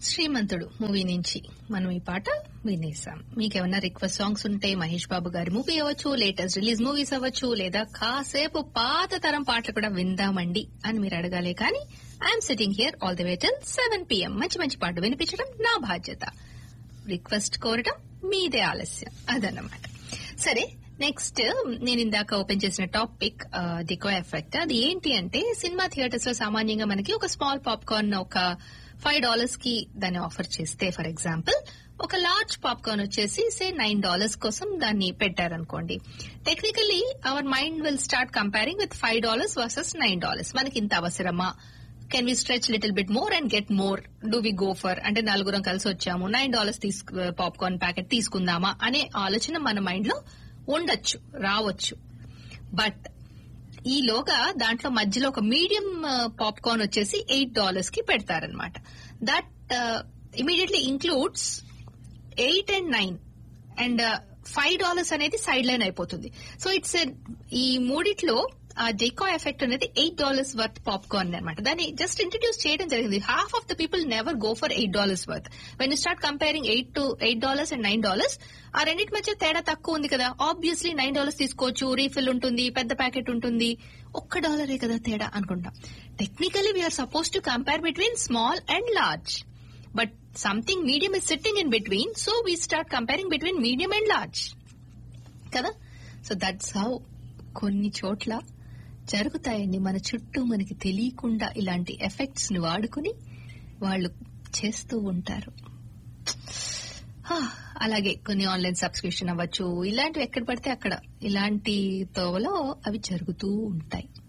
శ్రీమంతుడు movie నుంచి మనం ఈ పాట వినేసాం మీకేమన్నా రిక్వెస్ట్ సాంగ్స్ ఉంటే మహేష్ బాబు గారి మూవీ అవ్వచ్చు లేటెస్ట్ రిలీజ్ మూవీస్ అవ్వచ్చు లేదా కాసేపు పాత తరం పాటలు కూడా విందామండి అని మీరు అడగాలే కానీ I am sitting here all the way till seven PM మంచి మంచి పాట వినిపించడం నా బాధ్యత రిక్వెస్ట్ కోరటం మీదే ఆలస్యం అదన్నమాట సరే నెక్స్ట్ నేను ఇందాక ఓపెన్ చేసిన టాపిక్ డికో ఎఫెక్ట్ అది ఏంటి అంటే సినిమా థియేటర్స్ లో సామాన్యంగా మనకి ఒక స్మాల్ పాప్కార్న్ ఒక ఫైవ్ డాలర్స్ కి దాన్ని ఆఫర్ చేస్తే ఫర్ ఎగ్జాంపుల్ ఒక లార్జ్ పాప్కార్న్ వచ్చేసి సే నైన్ డాలర్స్ కోసం దాన్ని పెట్టారనుకోండి technically our mind will start comparing with five dollars versus nine dollars మనకి ఇంత అవసరమా can we stretch little bit more and get more do we go for అంటే నలుగురం కలిసి వచ్చాము నైన్ డాలర్స్ పాప్కార్న్ ప్యాకెట్ తీసుకుందామా అనే ఆలోచన మన మైండ్ లో ఉండొచ్చు రావచ్చు బట్ ఈలోగా దాంట్లో మధ్యలో ఒక మీడియం పాప్కార్న్ వచ్చేసి ఎయిట్ డాలర్స్ కి పెడతారనమాట that immediately includes eight and nine and five dollars అనేది సైడ్ లైన్ అయిపోతుంది సో ఇట్స్ ఈ మూడిట్లో ఆ డెకో ఎఫెక్ట్ అనేది ఎయిట్ డాలర్స్ వర్త్ పాప్కార్న్ అనమాట దాన్ని జస్ట్ ఇంట్రడ్యూస్ చేయడం జరిగింది half of the people never go for eight dollars worth when you start comparing eight to eight dollars and nine dollars ఆ రెండింటి మధ్య తేడా తక్కువ ఉంది కదా ఆబ్వియస్లీ నైన్ డాలర్స్ తీసుకోవచ్చు రీఫిల్ ఉంటుంది పెద్ద ప్యాకెట్ ఉంటుంది ఒక్క డాలరే కదా తేడా అనుకుంటాం technically we are supposed to compare between small and large but something medium is sitting in between so we start comparing between medium and large కదా సో దట్స్ హౌ కొన్ని చోట్ల జరుగుతాయండి మన చుట్టూ మనకి తెలియకుండా ఇలాంటి ఎఫెక్ట్స్ ని వాడుకుని వాళ్ళు చేస్తూ ఉంటారు అలాగే కొన్ని ఆన్లైన్ సబ్స్క్రిప్షన్ అవ్వచ్చు ఇలాంటివి ఎక్కడ పడితే అక్కడ ఇలాంటి తోవలో అవి జరుగుతూ ఉంటాయి